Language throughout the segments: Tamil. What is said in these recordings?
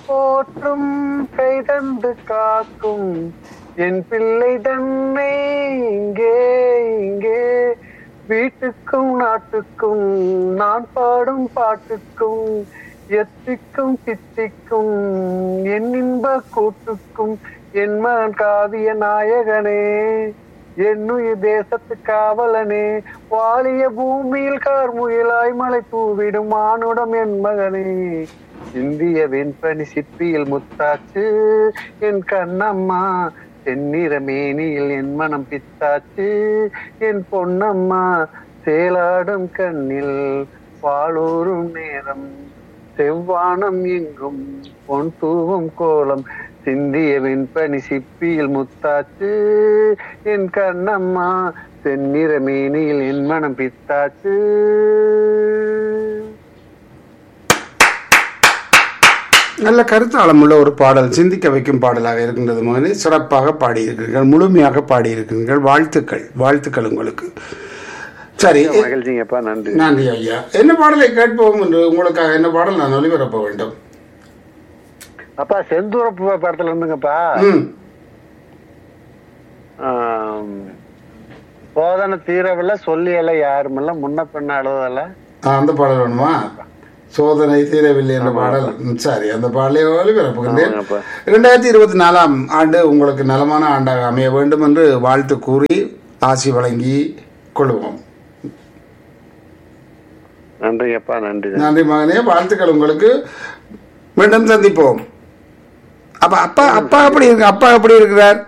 போற்றும் கைதந்து காக்கும் என் பிள்ளை தன்னை இங்கே இங்கே வீட்டுக்கும் நாட்டுக்கும் நான் பாடும் பாட்டுக்கும் எத்திக்கும் தித்திக்கும் என் இன்ப கூட்டுக்கும் என் மகன் காவிய நாயகனே என்னுயிர் தேசத்து காவலனே வாழிய பூமியில் கார்முகிலாய் மலை தூவிடும் மானுடம் என் மகனே இந்திய வெண்பனி சிற்பியில் முத்தாச்சு என் கண்ணம்மா செந்நிற மேனியில் என் மனம் பித்தாச்சு என் பொன்னம்மா சேலாடும் கண்ணில் பாலூரும் நேரம் செவ்வானம் எங்கும் பொன் தூவும் கோலம் சிந்திய வெண்பனி சிப்பியில் முத்தாச்சு என் கண்ணம்மா செந்நிற மேனியில் என் மனம் பித்தாச்சு நல்ல கருத்தாளமுள்ள ஒரு பாடல் சிந்திக்க வைக்கும் பாடலாக இருக்கின்றது மகனே சிறப்பாக பாடியிருக்கிறீர்கள் முழுமையாக பாடியிருக்கிறீர்கள் வாழ்த்துக்கள் வாழ்த்துக்கள் உங்களுக்கு சரி மகிழ்ச்சிங்கப்பா நன்றி நன்றி ஐயா என்ன பாடலை கேட்போம் என்று உங்களுக்காக என்ன பாடல் நான் ஒளிபரப்ப வேண்டும் அப்பா செந்தூரப்பு படத்துல இருந்துங்கப்பா ம் ஆம், சோதனை தீரவில்லை சொல்லியல யாருமில்ல முன்ன பின்ன அழுவதில்ல ஆ, அந்த பாடல் வேணுமா சோதனை தீரவில்லை என்ற பாடல் ம், சரி அந்த பாடலை ஒளிபரப்புகின்றேன் ஆமாங்கப்பா. இரண்டாயிரத்தி இருபத்தி நாலாம் ஆண்டு உங்களுக்கு நலமான ஆண்டாக அமைய வேண்டும் என்று வாழ்த்து கூறி ஆசி வழங்கி கொள்வோம் நன்றிங்கப்பா நன்றி நன்றி மகனே வாழ்த்துக்கள் உங்களுக்கு மீண்டும் சந்திப்போம் அப்ப அப்பா அப்பா எப்படி இருக்கு அப்பா எப்படி இருக்கிறார்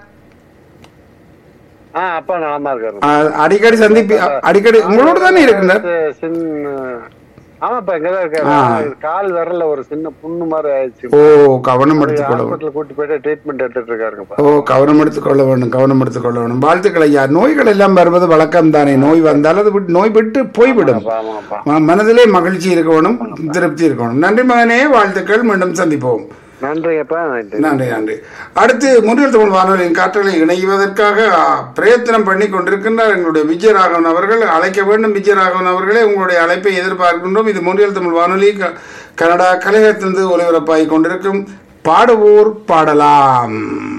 ஆ அப்பா நலமா இருக்காரு ஆ, அடிக்கடி சந்திப்பி அடிக்கடி உங்களோட தானே இருக்கிறார் இது சின்ன ஆமாப்பா இங்கதான் இருக்காரு ஆ. இது கால் விரல்ல ஒரு சின்ன புண்ணு மாதிரி ஆயிடுச்சு ஓ கவனம் எடுத்துக்கொள்ள வேண்டும் ஹாஸ்பிட்டல் கூட்டு போயிட்டு ட்ரீட்மெண்ட் எடுத்துட்டு இருக்காருங்கப்பா ஓ கவனம் எடுத்துக்கொள்ள வேண்டும் கவனம் எடுத்துக்கொள்ள வேண்டும் வாழ்த்துக்கள் ஐயா நோய்கள் எல்லாம் வருவது வழக்கம் தானே நோய் வந்தால் அது விட்டு- நோய் விட்டு போய்விடும் ஆமாப்பா ம- மனதிலே மகிழ்ச்சி இருக்கணும் திருப்தி இருக்கணும் நன்றி மகனே வாழ்த்துக்கள் மீண்டும் சந்திப்போம் நன்றிங்கப்பா நன்றி நன்றி நன்றி அடுத்து முன்னில் தமிழ் வானொலியின் காற்றலை இணைவதற்காக ஆ, பிரயத்தனம் பண்ணி கொண்டிருக்கின்றார் எங்களுடைய விஜயராகவன் அவர்கள் அழைக்க வேண்டும் விஜயராகவன் அவர்களே உங்களுடைய அழைப்பை எதிர்பார்க்கின்றோம் இது முன்னில் தமிழ் வானொலி க- கனடா கலையகத்திலிருந்து ஒலிபரப்பாகிக் கொண்டிருக்கும் பாடுவோர் பாடலாம்